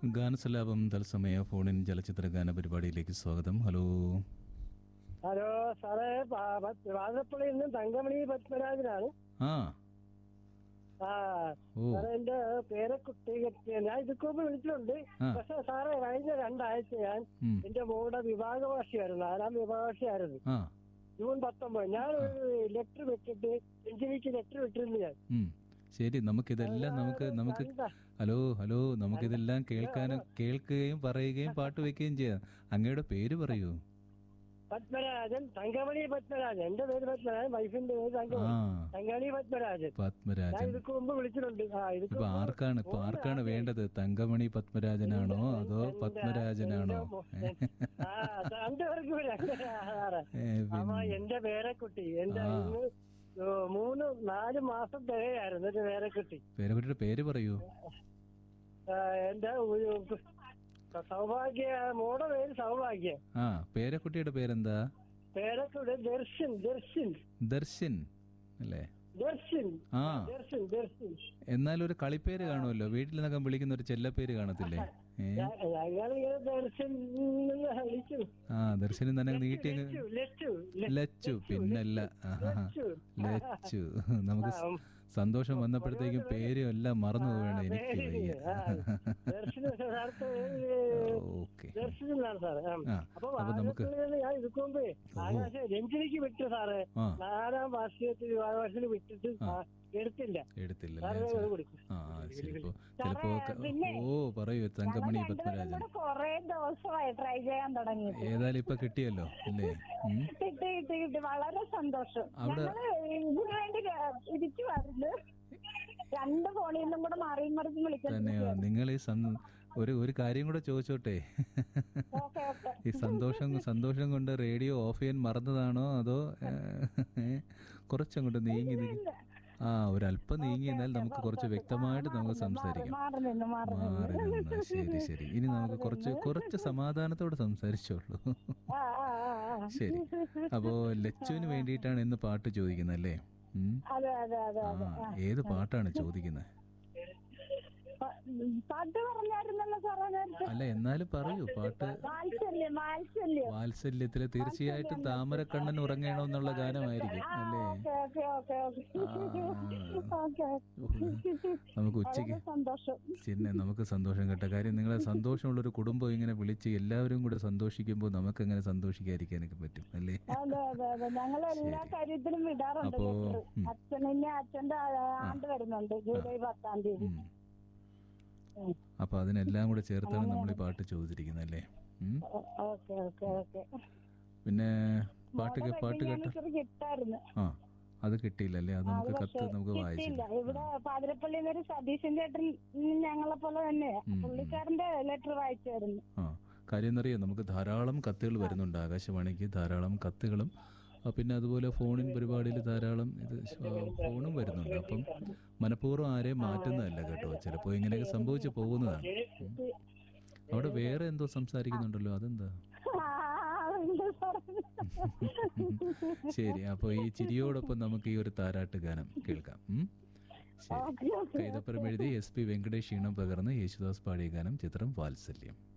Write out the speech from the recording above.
ഗാനസലാപം തത്സമയ ഫോണിൻ ചലച്ചിത്ര ഗാന പരിപാടിയിലേക്ക് സ്വാഗതം ഹലോ ഹലോ സാറേ പാ- പത്ത് വാഴപ്പള്ളിയിൽ നിന്ന് തങ്കമണി പത്മരാജനാണ് ആ ആ ഓ സാറേ എന്റെ പേരക്കുട്ടി കെട്ടിയ ഞാൻ ഇതൊക്കെ മുമ്പ് വിളിച്ചിട്ടുണ്ട് ആ. പക്ഷെ സാറേ കഴിഞ്ഞ രണ്ടാഴ്ച ഞാൻ ഉം. എന്റെ മോളുടെ വിഭാഗവാസിയായിരുന്നു നാലാം വിഭാഗവാസിയായിരുന്നു ആ ജൂൺ പത്തൊമ്പത് ഞാൻ ഒരു ലെറ്റർ വിട്ടിട്ട് എഞ്ചിനിക്ക് ലെറ്റർ വിട്ടിരുന്നു ഞാൻ ഉം. ശരി നമുക്കിതെല്ലാം നമുക്ക് നമുക്ക് കണ്ട- ഹലോ ഹലോ നമുക്കിതെല്ലാം കേൾക്കാനും കേൾക്കുകയും പറയുകയും പാട്ട് വെക്കുകയും ചെയ്യാം അങ്ങയുടെ പേര് പറയൂ പത്മരാജൻ തങ്കമണി പത്മരാജൻ എന്റെ പേര് പത്മരാജൻ വൈഫിന്റെ പേര് ആ തങ്കമണി തങ്കമണി പത്മരാജൻ ഞാൻ പത്മരാജൻ ഇതൊക്കെ മുമ്പ് വിളിച്ചിട്ടുണ്ട് ആ ഇതൊക്കെ ഇപ്പൊ ആർക്കാണ് ഇപ്പൊ ആർക്കാണ് വേണ്ടത് തങ്കമണി പത്മരാജനാണോ അതോ പത്മരാജനാണോ രണ്ടുപേർക്കും സാറേ ഏ, അപ്പൊ പിന്നെ എന്റെ പേരക്കുട്ടി എന്റെ ആ. ഇന്ന് മൂന്ന് നാല് മാസം തികയായിരുന്നു എന്റെ പേരക്കുട്ടി പേരക്കുട്ടിയുടെ പേര് പറയൂ ആ, എന്റെ ഒരു സൗഭാഗ്യ മോടെ പേര് സൗഭാഗ്യ ആ പേരക്കുട്ടിയുടെ പേരെന്താ പേരക്കുട്ടി ദർശൻ ദർശൻ ദർശൻ അല്ലേ ദർശൻ ആ ദർശൻ ദർശൻ എന്നാലും ഒരു കളിപ്പേര് കാണുമല്ലോ വീട്ടിൽ നിന്നൊക്കെ വിളിക്കുന്ന ഒരു ചെല്ലപ്പേര് കാണത്തില്ലേ ഏ ഞങ്ങളിങ്ങനെ ദർശൻ എന്ന് വിളിച്ചു ആ ദർശനം തന്നെ നീട്ടി അങ്ങ് ലച്ചു ലച്ചു ലച്ചു പിന്നല്ല ആഹാ. ലച്ചു ലച്ചു നമുക്ക് സ- സന്തോഷം വന്നപ്പോഴത്തേക്കും പേരും എല്ലാം മറന്നു പോവേണ്ട എനിക്ക് വയ്യ ദർശന സാർക്ക് ഓക്കെ ദർശനാണ് സാറേ ആ. ആ അപ്പൊ അപ്പൊ നമുക്ക് വാഴപ്പള്ളിയിൽ ഞാൻ ഇത് മുമ്പ് ആകാശ രഞ്ജിനിക്ക് വിട്ടു സാറേ ആ നാലാം വാർഷികത്തിൽ വാർഷികത്തിൽ വിട്ടിട്ട് ആ എടുത്തില്ല എടുത്തില്ല സാറ് അല്ലേ അത് കൊടുക്കും ആ ചിലപ്പോ ചിലപ്പോ ഒക്കെ- ഓ പറയൂ തങ്കമണി പത്മരാജൻ കൂടെ കൊറേ ദിവസമായി ട്രൈ ചെയ്യാൻ തുടങ്ങിയിട്ട് ഏതായാലും ഇപ്പൊ കിട്ടിയല്ലോ അല്ലേ ഉം. കിട്ടി കിട്ടി കിട്ടി വളരെ സന്തോഷം അവിടെ- ഞങ്ങള് ഇതിനു വേണ്ടി ഇരിക്കുവായിരുന്നു രണ്ട് ഫോണിൽ നിന്നും കൂടെ മാറിയും മറിച്ചും വിളിക്കുന്നു തന്നെയോ നിങ്ങൾ ഈ സം- ഒരു ഒരു കാര്യം കൂടെ ചോദിച്ചോട്ടെ ഓക്കെ ഓക്കെ ഈ സന്തോഷം സന്തോഷം കൊണ്ട് റേഡിയോ ഓഫ് ചെയ്യാൻ മറന്നതാണോ അതോ ഏ, കുറച്ചങ്ങോട്ട് നീങ്ങി നിൽക്കും ആ ഒരല്പം നീങ്ങി എന്നാൽ നമുക്ക് കുറച്ച് വ്യക്തമായിട്ട് നമുക്ക് സംസാരിക്കാം മാറി നിന്ന് മാറി മാറി നിന്ന് ശരി ശരി ഇനി നമുക്ക് കുറച്ച് കുറച്ച് സമാധാനത്തോടെ സംസാരിച്ചോളൂ ആ ആ ആ, ആ. ശരി അപ്പോ ലച്ചുവിന് വേണ്ടിയിട്ടാണ് ഇന്ന് പാട്ട് ചോദിക്കുന്നത് അല്ലേ ഉം. അതെ അതെ അതെ ആ ഏത് പാട്ടാണ് ചോദിക്കുന്നത് പ- പാട്ട് പറഞ്ഞായിരുന്നല്ലോ സാറേ നേരത്തെ അല്ല എന്നാലും പറയൂ പാട്ട് വാത്സല്യം വാത്സല്യം വാത്സല്യത്തില് തീർച്ചയായിട്ടും താമരക്കണ്ണൻ ഉറങ്ങണമെന്നുള്ള ഗാനമായിരിക്കും ആ അല്ലേ okay okay okay okay okay നമുക്ക് ഉച്ചയ്ക്ക് വളരെ സന്തോഷം പിന്നെ നമുക്ക് സന്തോഷം കേട്ട കാര്യം നിങ്ങളെ സന്തോഷമുള്ളൊരു കുടുംബം ഇങ്ങനെ വിളിച്ച് എല്ലാവരും കൂടെ സന്തോഷിക്കുമ്പോൾ നമുക്ക് എങ്ങനെ സന്തോഷിക്കാതിരിക്കാനൊക്കെ പറ്റും അല്ലേ അതെ അതെ അതെ ഞങ്ങൾ എല്ലാ കാര്യത്തിലും വിടാറുണ്ട് അപ്പോ, ലെറ്റർ. ഉം. അച്ഛനിന്നെ അച്ഛന്റെ ആ- ആണ്ട് വരുന്നുണ്ട് ജൂലൈ പത്താം തീയതി ഉം. അപ്പൊ അതിനെല്ലാം കൂടെ ചേർത്താണ് നമ്മൾ ഈ പാട്ട് ചോദിച്ചിരിക്കുന്നത് അല്ലേ ഉം. ഓക്കെ ഓക്കെ ഓക്കെ പിന്നെ പാട്ട് കേ- പാട്ട് കേട്ട എനിക്കൊരു കിട്ടായിരുന്നു ആ അത് കിട്ടിയില്ലല്ലേ അത് നമുക്ക് കത്ത് നമുക്ക് കിട്ടിയില്ല വായിച്ചില്ല ഇവിടെ പാതിരപ്പള്ളിയിൽ ഒരു സതീശൻ ചേട്ടൻ ഞങ്ങളെ പോലെ തന്നെ ഉം. പുള്ളിക്കാരന്റെ ലെറ്റർ വായിച്ചായിരുന്നു ആ കാര്യം എന്നറിയാം നമുക്ക് ധാരാളം കത്തുകൾ വരുന്നുണ്ട് ആകാശവാണിക്ക് ധാരാളം കത്തുകളും ആ, പിന്നെ അതുപോലെ ഫോണിൻ പരിപാടിയിൽ ധാരാളം ഇത് ശ- ആ, ഫോണും വരുന്നുണ്ട് അപ്പം മനഃപൂർവ്വം ആരെയും മാറ്റുന്നതല്ല കേട്ടോ ചിലപ്പോൾ ഇങ്ങനെയൊക്കെ സംഭവിച്ചു പോകുന്നതാണ് ഉം. അവിടെ വേറെ എന്തോ സംസാരിക്കുന്നുണ്ടല്ലോ അതെന്താ ആ, ഉണ്ട് സാറേ. ശരി അപ്പോൾ ഈ ചിരിയോടൊപ്പം നമുക്ക് ഈ ഒരു താരാട്ട് ഗാനം കേൾക്കാം ഉം? ശരി ഓക്കെ ഓക്കെ കൈതപ്പുറം എഴുതി എസ് പി വെങ്കടേഷ് ഈണം പകർന്ന് യേശുദാസ് പാടിയ ഗാനം ചിത്രം വാത്സല്യം